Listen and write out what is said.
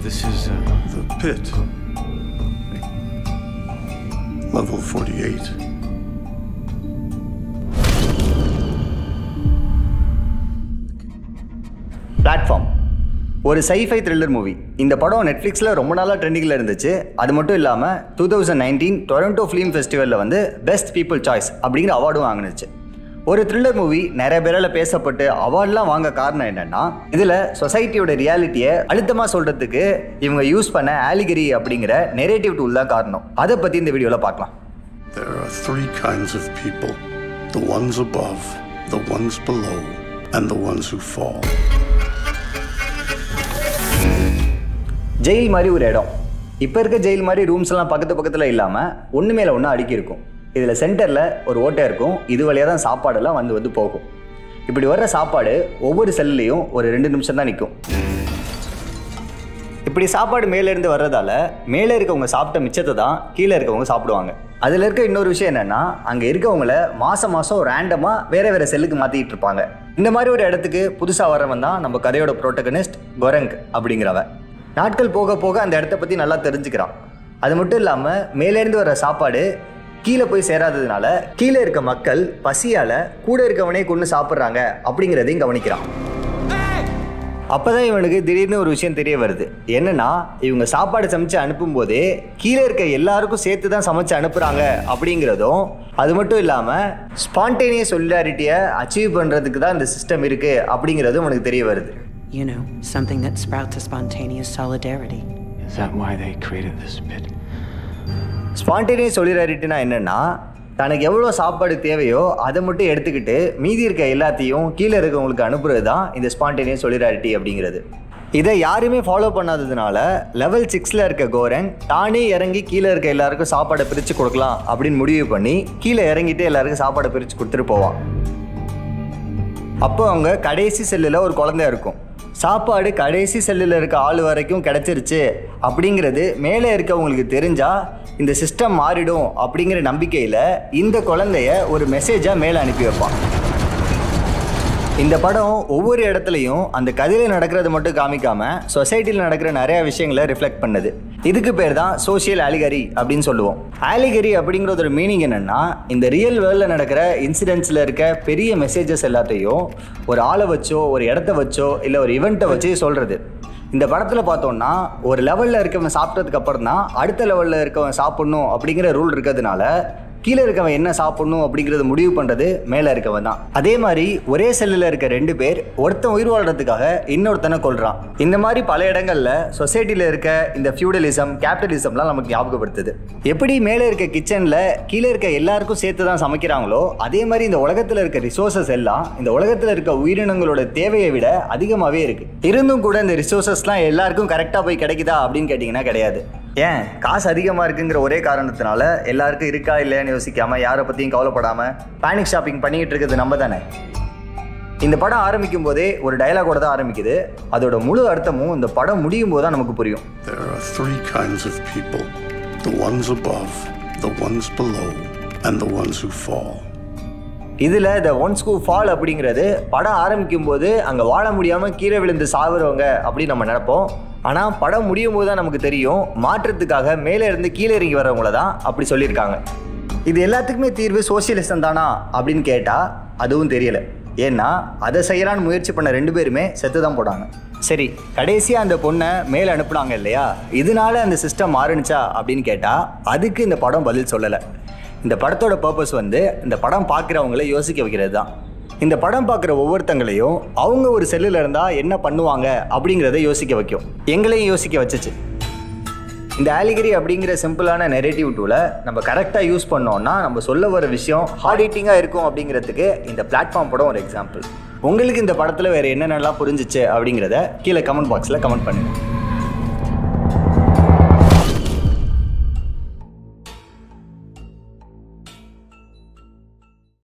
This is uh, The pit. Level 48. Platform ஒரு sci-fi thriller movie இந்த படம் நெட்ஃப்ளிக்ஸில் ரொம்ப நாளாக ட்ரெண்டிங்கில் இருந்துச்சு அது மட்டும் இல்லாமல் two thousand nineteen Toronto film ஃபெஸ்டிவலில் வந்து பெஸ்ட் பீப்புள் சாய்ஸ் அப்படிங்கிற அவார்டும் வாங்கினுச்சு ஒரு த்ரில்லர் மூவி நிறைய பேரால் பேசப்பட்டு அவார்ட்லாம் வாங்க காரணம் என்னன்னா இதில் சொசைட்டியோட ரியாலிட்டியை அழுத்தமாக சொல்கிறதுக்கு இவங்க யூஸ் பண்ண ஆலிகரி அப்படிங்கிற நெரேட்டிவ் டூல் தான் காரணம் அதை பற்றி இந்த வீடியோவில் பார்க்கலாம் There are three kinds of people the ones above, the ones below, and the ones who fall. Jail மாதிரி ஒரு இடம் இப்போ இருக்க ஜெயில் மாதிரி ரூம்ஸ் எல்லாம் பக்கத்து பக்கத்தில் இல்லாமல் ஒன்று மேலே ஒன்று அடுக்கி இருக்கும் இதில் சென்டரில் ஒரு ஓட்டை இருக்கும் இது வழியாக தான் சாப்பாடெல்லாம் வந்து வந்து போகும் இப்படி வர்ற சாப்பாடு ஒவ்வொரு செல்லையும் ஒரு ரெண்டு நிமிஷம் தான் நிற்கும் இப்படி சாப்பாடு மேலேருந்து வர்றதால மேலே இருக்கவங்க சாப்பிட்ட மிச்சத்தை தான் கீழே இருக்கவங்க சாப்பிடுவாங்க அதில் இருக்க இன்னொரு விஷயம் என்னென்னா அங்கே இருக்கவங்கள மாதம் மாதம் ரேண்டமாக வேறு வேறு செல்லுக்கு மாற்றிக்கிட்டு இருப்பாங்க இந்த மாதிரி ஒரு இடத்துக்கு புதுசாக வரவன் தான் நம்ம கதையோட ப்ரோட்டகனிஸ்ட் கொரங்க் அப்படிங்கிறவன் நாட்கள் போக போக அந்த இடத்த பற்றி நல்லா தெரிஞ்சுக்கிறான் அது மட்டும் இல்லாமல் மேலேருந்து வர சாப்பாடு கீழே போய் சேராததுனால கீழே இருக்க மக்கள் பசியால் கூட இருக்கவனே கொண்டு சாப்பிட்றாங்க அப்படிங்கிறதையும் கவனிக்கிறான் அப்பதான் இவனுக்கு திடீர்னு ஒரு விஷயம் தெரிய வருது என்னன்னா இவங்க சாப்பாடு சமைச்சு அனுப்பும்போதே கீழே இருக்க எல்லாருக்கும் சேர்த்து தான் சமைச்சு அனுப்புறாங்க அப்படிங்கிறதும் அது மட்டும் இல்லாமல் ஸ்பான்டேனியஸ் சொலிடாரிட்டியை அச்சீவ் பண்ணுறதுக்கு தான் இந்த சிஸ்டம் இருக்கு அப்படிங்கிறதும் உனக்கு தெரிய வருது You know, something that sprouts a spontaneous solidarity. is that why they created this pit? Spontaneous சொலிடாரிட்டினா என்னன்னா தனக்கு எவ்வளோ சாப்பாடு தேவையோ அதை மட்டும் எடுத்துக்கிட்டு மீதி இருக்க எல்லாத்தையும் கீழே இருக்கவங்களுக்கு அனுப்புறது தான் இந்த ஸ்பான்டேனியஸ் சொலிடாரிட்டி அப்படிங்கிறது இதை யாருமே ஃபாலோ பண்ணாததுனால லெவல் சிக்ஸில் இருக்க கோரன் தானே இறங்கி கீழே இருக்க எல்லாருக்கும் சாப்பாடை பிரித்து கொடுக்கலாம் அப்படின்னு முடிவு பண்ணி கீழே இறங்கிட்டு எல்லாருக்கும் சாப்பாடை பிரித்து கொடுத்துட்டு போவான் அப்போ அவங்க கடைசி செல்லில் ஒரு குழந்தை இருக்கும் சாப்பாடு கடைசி செல்லில் இருக்க ஆள் வரைக்கும் கிடைச்சிருச்சு அப்படிங்கிறது மேலே இருக்கவங்களுக்கு தெரிஞ்சா இந்த சிஸ்டம் மாறிடும் அப்படிங்கிற நம்பிக்கையில் இந்த குழந்தைய ஒரு மெசேஜாக மேலே அனுப்பி வைப்பான் இந்த படம் ஒவ்வொரு இடத்துலையும் அந்த கதையில் நடக்கிறது மட்டும் காமிக்காம சொசைட்டியில் நடக்கிற நிறைய விஷயங்களை ரிஃப்ளெக்ட் பண்ணுது இதுக்கு பேர் தான் சோஷியல் ஆலிகரி அப்படின்னு சொல்லுவோம் ஆலிகரி அப்படிங்கிறதோட மீனிங் என்னன்னா இந்த ரியல் வேர்ல்டில் நடக்கிற இன்சிடென்ட்ஸில் இருக்க பெரிய மெசேஜஸ் எல்லாத்தையும் ஒரு ஆளை வச்சோ ஒரு இடத்த வச்சோ இல்லை ஒரு இவெண்ட்டை வச்சு சொல்கிறது இந்த படத்தில் பார்த்தோம்னா ஒரு லெவலில் இருக்கவன் சாப்பிட்டதுக்கு அப்புறம் தான் அடுத்த லெவலில் இருக்கவன் சாப்பிடணும் அப்படிங்கிற ரூல் இருக்கிறதுனால கீழே இருக்கவன் என்ன சாப்பிடணும் அப்படிங்கிறத முடிவு பண்ணுறது மேலே இருக்கவன் தான் அதே மாதிரி ஒரே செல்லில் இருக்க ரெண்டு பேர் ஒருத்தன் உயிர் வாழ்றதுக்காக இன்னொருத்தனை கொல்றான் இந்த மாதிரி பல இடங்களில் சொசைட்டியில் இருக்க இந்த ஃபியூடலிசம் கேபிட்டலிசம்லாம் நமக்கு ஞாபகப்படுத்துது எப்படி மேலே இருக்க கிச்சனில் கீழே இருக்க எல்லாருக்கும் சேர்த்து தான் சமைக்கிறாங்களோ அதே மாதிரி இந்த உலகத்தில் இருக்க ரிசோர்சஸ் எல்லாம் இந்த உலகத்தில் இருக்க உயிரினங்களோட தேவையை விட அதிகமாகவே இருக்கு இருந்தும் கூட இந்த ரிசோர்சஸ்லாம் எல்லாருக்கும் கரெக்டாக போய் கிடைக்குதா அப்படின்னு கேட்டிங்கன்னா கிடையாது ஏன் காசு அதிகமாக இருக்குங்கிற ஒரே காரணத்தினால எல்லாருக்கும் இருக்கா இல்லையான்னு யோசிக்காமல் யாரை பற்றியும் கவலைப்படாமல் பேனிக் ஷாப்பிங் பண்ணிக்கிட்டு இருக்கிறது நம்ம தானே இந்த படம் ஆரம்பிக்கும் போதே ஒரு டயலாகோட தான் ஆரம்பிக்குது அதோட முழு அர்த்தமும் இந்த படம் முடியும் போது தான் நமக்கு புரியும் There are three kinds of people the ones above, the ones below, and the ones who fall. இதில் த ஒன்ஸ் ஹூ ஃபால் அப்படிங்கிறது படம் ஆரம்பிக்கும் போது அங்கே வாழ முடியாமல் கீழே விழுந்து சாகுறவங்க அப்படின்னு நம்ம நினைப்போம் ஆனால் படம் முடியும் போது தான் நமக்கு தெரியும் மாற்றத்துக்காக மேலே இருந்து கீழே இறங்கி வரவங்கள தான் அப்படி சொல்லியிருக்காங்க இது எல்லாத்துக்குமே தீர்வு சோசியலிசம் தானா அப்படின்னு கேட்டால் அதுவும் தெரியல ஏன்னா அதை செய்யலான்னு முயற்சி பண்ண ரெண்டு பேருமே செத்து தான் போட்டாங்க சரி கடைசியாக அந்த பொண்ணை மேலே அனுப்புனாங்க இல்லையா இதனால அந்த சிஸ்டம் மாறுனுச்சா அப்படின்னு கேட்டால் அதுக்கு இந்த படம் பதில் சொல்லலை இந்த படத்தோட பர்பஸ் வந்து இந்த படம் பார்க்குறவங்கள யோசிக்க வைக்கிறது தான் இந்த படம் பார்க்குற ஒவ்வொருத்தங்களையும் அவங்க ஒரு செல்லில் இருந்தால் என்ன பண்ணுவாங்க அப்படிங்கிறத யோசிக்க வைக்கும் எங்களையும் யோசிக்க வச்சுச்சு இந்த ஆலிகரி அப்படிங்கிற சிம்பிளான நெரேட்டிவ் டூலை நம்ம கரெக்டாக யூஸ் பண்ணோம்னா நம்ம சொல்ல வர விஷயம் ஹார்ட் ஹீட்டிங்காக இருக்கும் அப்படிங்கிறதுக்கு இந்த பிளாட்ஃபார்ம் படம் ஒரு எக்ஸாம்பிள் உங்களுக்கு இந்த படத்தில் வேறு என்னென்னலாம் புரிஞ்சிச்சு அப்படிங்கிறத கீழே கமெண்ட் பாக்ஸில் கமெண்ட் பண்ணுங்கள்